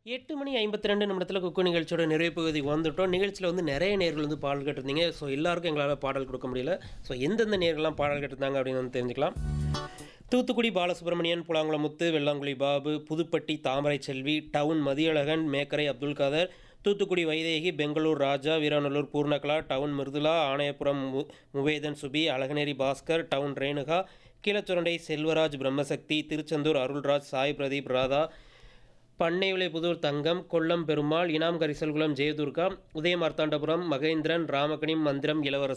எட்டு மணி ஐம்பத்தி ரெண்டு நிமிடத்தில் குக்கு நிகழ்ச்சியோட நிறைவு பகுதிக்கு வந்துட்டோம் நிகழ்ச்சியில் வந்து நிறைய நேர்கள் வந்து பாடல் கேட்டிருந்தீங்க ஸோ எல்லாருக்கும் எங்களால் பாடல் கொடுக்க முடியல ஸோ எந்தெந்த நேர்கள்லாம் பாடல் கேட்டிருந்தாங்க அப்படின்னு வந்து தெரிஞ்சுக்கலாம் தூத்துக்குடி பாலசுப்ரமணியன் புலாங்குளம் முத்து வெள்ளாங்குழி பாபு புதுப்பட்டி தாமரை செல்வி டவுன் மதியழகன் மேக்கரை அப்துல் காதர் தூத்துக்குடி வைதேகி பெங்களூர் ராஜா வீராநல்லூர் பூர்ணகலா டவுன் மிருதுலா ஆணையபுரம் மு முவேதன் சுபி அழகநேரி பாஸ்கர் டவுன் ரேணுகா கீழச்சுரண்டை செல்வராஜ் பிரம்மசக்தி திருச்செந்தூர் அருள்ராஜ் சாய் பிரதீப் ராதா பண்ணைவிளை புதூர் தங்கம் கொல்லம் பெருமாள் இனாம் கரிசல்குளம் ஜெயதுர்கா உதயமார்த்தாண்டபுரம் மகேந்திரன் ராமகணி மந்திரம் இளவரசர்